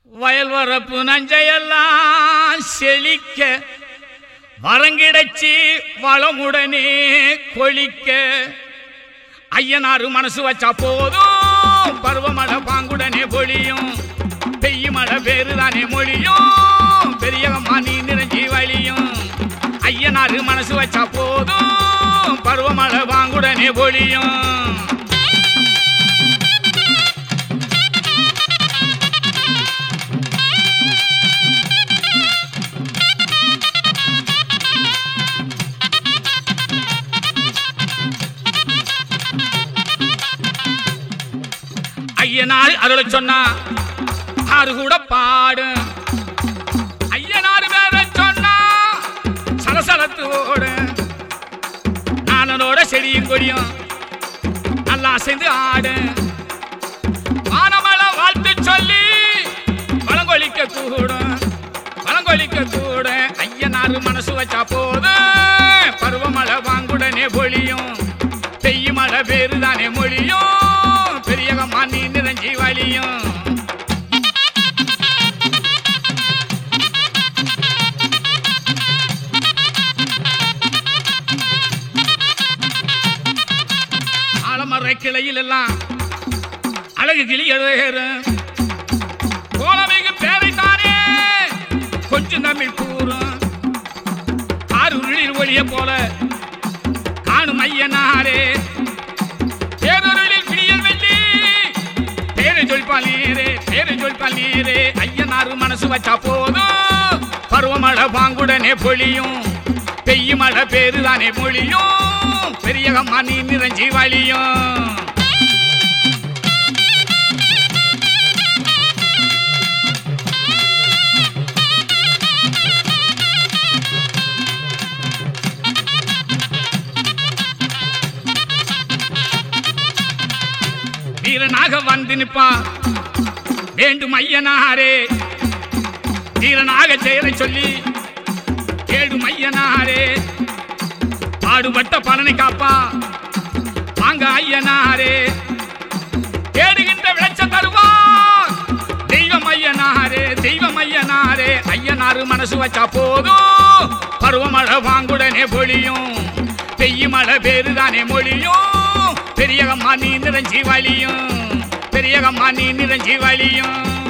வயல் வரப்பு நஞ்சையெல்லாம் செழிக்க வரங்கிடச்சி வளமுடனே கொளிக்க ஐயனாரு மனசு வச்சா போதும் பருவமழை பாங்குடனே பொழியும் பெய்ய மழை பேருதானே மொழியும் பெரியகம்மா நீ நிறைஞ்சி வழியும் ஐயனாரு மனசு வச்சா போதும் பருவமழை பாங்குடனே பொழியும் ஐயனார் அருளை சொன்னா ஆறு கூட பாடு ஐயனார் வேற சொன்னா சலசலத்து ஓடு நானனோட செடியும் கொடியும் நல்லா சேர்ந்து ஆடு வானமலை வாழ்த்து சொல்லி வளங்கொழிக்க கூடும் வளங்கொழிக்க கூட ஐயனார் மனசு வச்சா போது பருவமழை வாங்குடனே பொழியும் பெய்ய மழை பேருதானே மொழியும் பெரியகம்மா நீ நிறைஞ்சி வழியும் ஆலமர கிளையில் எல்லாம் அழகு கிளி எழுதுகிறேன் கோலமிகு பேரைத்தானே கொஞ்சம் தமிழ் கூறும் ஆறுருளில் ஒளிய போல காணும் ஐயனாரே பேரொருளில் பிடியல் வெள்ளி பேரை சொல்பால் நீரே பேரை சொல்பால் நீரே ஐயனாரு மனசு வச்சா போதும் பருவமழை பாங்குடனே பொழியும் பெய்யும் மழை பேருதானே மொழியும் பெரியகம்மா நீ நிறைஞ்சி வழியும் வீரனாக வந்து நிற்பான் வேண்டும் ஐயனாரே வீரனாக செயலை சொல்லி கேடும் ஐயனாரே பாடுபட்ட பலனை காப்பா வாங்க ஐயனாரே தேடுகின்ற விளைச்ச தருவார் தெய்வம் ஐயனாரே தெய்வம் ஐயனாரே ஐயனாரு மனசு வச்சா போதும் பருவமழை வாங்குடனே பொழியும் பெய்ய மழை பேருதானே மொழியும் பெரியகம்மா நீ நிறைஞ்சி வழியும் பெரியகம்மா நீ நிறைஞ்சி வழியும்